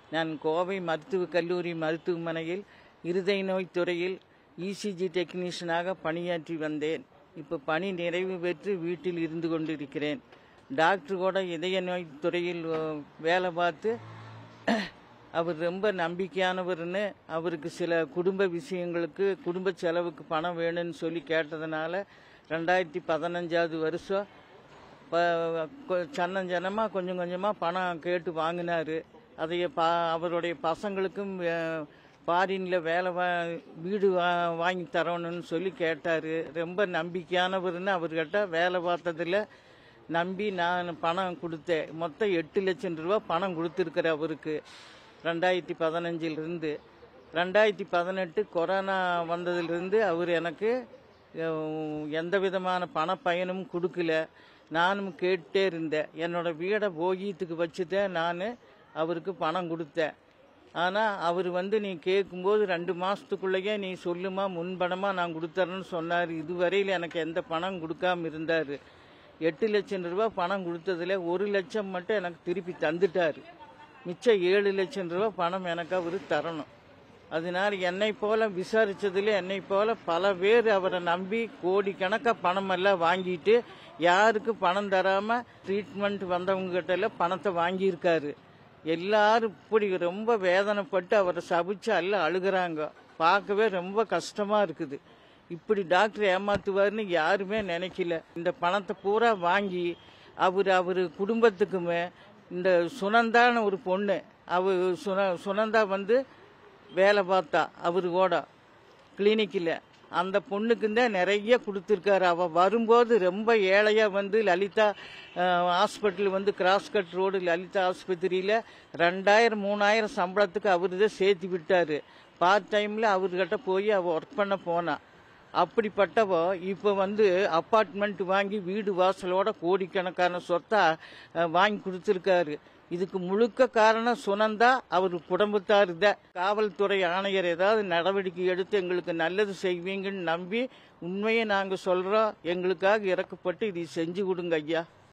நான் கோவை மருத்துவக் கல்லூரி மருத்துவமனையில் இருதய நோய் துறையில் இசிஜி டெக்னீஷியனாக பணியாற்றி வந்தேன் இப்போ பணி நிறைவு பெற்று வீட்டில் இருந்து கொண்டிருக்கிறேன் டாக்டர் கூட இதய நோய் துறையில் அஹ், வேலை பார்த்து அவர் ரொம்ப நம்பிக்கையானவர்னு அவருக்கு சில குடும்ப விஷயங்களுக்கு குடும்ப செலவுக்கு பணம் வேணும்னு சொல்லி கேட்டதுனால ரெண்டாயிரத்தி பதினஞ்சாவது வருஷம் ப- கொ- சன்னம் ஜனமாக கொஞ்சம் கொஞ்சமாக பணம் கேட்டு வாங்கினாரு அதைய பா அவருடைய பசங்களுக்கும் ஃபாரினில் வேலை வா வீடு வா வாங்கி தரணும்னு சொல்லி கேட்டார் ரொம்ப நம்பிக்கையானவர்னு அவர்கிட்ட வேலை பார்த்ததில் நம்பி நான் பணம் கொடுத்தேன் மொத்தம் எட்டு லட்சம் ரூபா பணம் கொடுத்துருக்குற அவருக்கு ரெண்டாயிரத்தி பதினஞ்சிலிருந்து ரெண்டாயிரத்தி பதினெட்டு கொரோனா வந்ததிலிருந்து அவர் எனக்கு அஹ், எந்த விதமான பண பயனும் கொடுக்கல நானும் கேட்டே இருந்தேன் என்னோட வீடை போகியத்துக்கு வச்சுதான் நான் அவருக்கு பணம் கொடுத்தேன் ஆனால் அவர் வந்து நீ கேட்கும்போது ரெண்டு மாதத்துக்குள்ளேயே நீ சொல்லுமா முன்பணமாக நான் கொடுத்துறேன்னு சொன்னார் இதுவரையில் எனக்கு எந்த பணம் கொடுக்காம இருந்தார் எட்டு லட்சம் ரூபா பணம் கொடுத்ததுல ஒரு லட்சம் மட்டும் எனக்கு திருப்பி தந்துட்டார் மிச்சம் ஏழு லட்சம் ரூபா பணம் எனக்கு அவர் தரணும் அதனால என்னை போல விசாரிச்சதுல என்னை போல பல பேர் அவரை நம்பி கோடிக்கணக்காக பணம் எல்லாம் வாங்கிட்டு யாருக்கு பணம் தராம ட்ரீட்மெண்ட் வந்தவங்க கிட்ட எல்லாம் பணத்தை வாங்கியிருக்காரு எல்லாரும் இப்படி ரொம்ப வேதனைப்பட்டு அவரை சபிச்சு எல்லாம் அழுகுறாங்க பார்க்கவே ரொம்ப கஷ்டமா இருக்குது இப்படி டாக்டர் ஏமாத்துவார்னு யாருமே நினைக்கல இந்த பணத்தை பூரா வாங்கி அவர் அவர் குடும்பத்துக்குமே இந்த சுனந்தான ஒரு பொண்ணு அவ சுன சுனந்தா வந்து வேலை பார்த்தா அவரு கூட கிளினிக்கில் அந்த பொண்ணுக்கு தான் நிறைய கொடுத்துருக்காரு அவள் வரும்போது ரொம்ப ஏழையாக வந்து லலிதா ஹாஸ்பிட்டல் வந்து கிராஸ்கட் ரோடு லலிதா ஆஸ்பத்திரியில் ரெண்டாயிரம் மூணாயிரம் சம்பளத்துக்கு அவர் தான் சேர்த்து விட்டார் பார்ட் டைமில் அவர்கிட்ட போய் அவள் ஒர்க் பண்ண போனா அப்படிப்பட்டவ இப்போ வந்து அப்பார்ட்மெண்ட் வாங்கி வீடு வாசலோட கோடிக்கணக்கான சொத்தா அஹ், வாங்கி கொடுத்துருக்காரு இதுக்கு முழுக்க காரணம் சுனந்தா அவர் குடும்பத்தார் தான் காவல்துறை ஆணையர் ஏதாவது நடவடிக்கை எடுத்து எங்களுக்கு நல்லது செய்வீங்கன்னு நம்பி உண்மையை நாங்கள் சொல்கிறோம் எங்களுக்காக இறக்கப்பட்டு இதை செஞ்சு கொடுங்க ஐயா